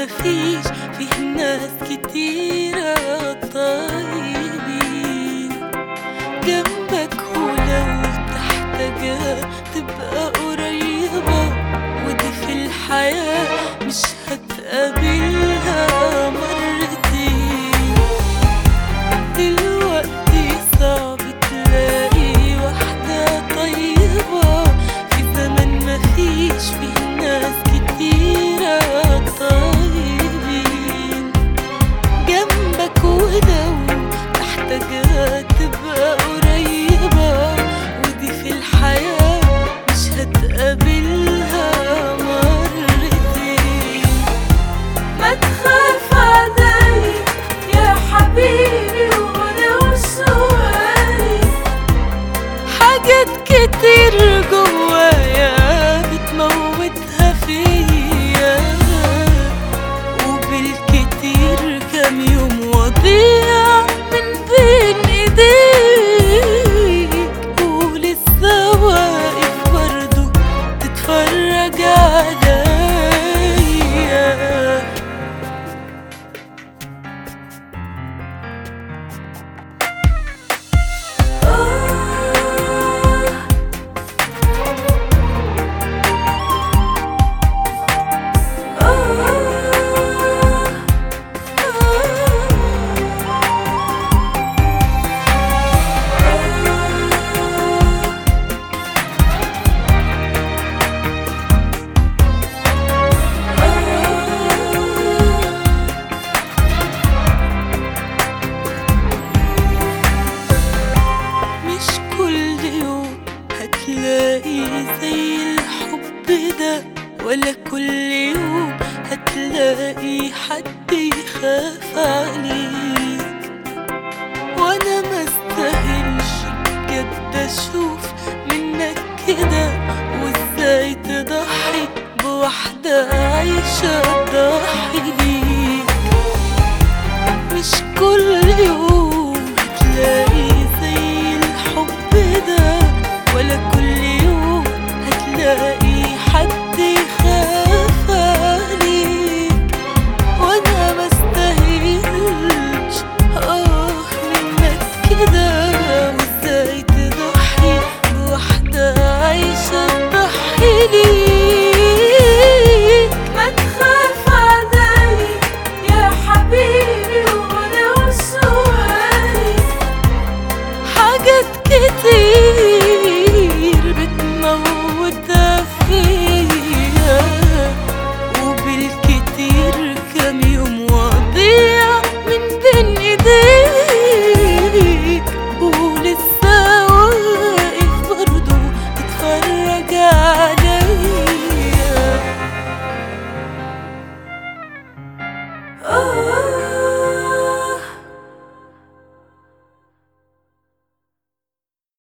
مفيش فيه ناس كتيرة طيبين جنبك ولو تحتاجها تبقى قريبة ودي في الحياة مش هتقابلها مرتين دلوقتي صعب تلاقي واحدة طيبة في زمن مفيش فيه ناس كتيرة طيبين جنبك ولو تحتاجها تبقى قريبة ودي في الحياة مش هتقابلها مرتين ما تخاف علي يا حبيبي ولو شوي حاجات كتير جوايا بتموتها فيا وبالكتير كام يوم وضيع من بين ايديك ولسه واقف برضه تتفرج عليا مش كل يوم هتلاقي زي الحب ده ولا كل يوم هتلاقي حد يخاف عليك وانا ما استاهلش بجد اشوف منك كده وازاي تضحي بواحدة عايشة تضحي ليك مش كل يوم هتلاقي زي الحب ده ولا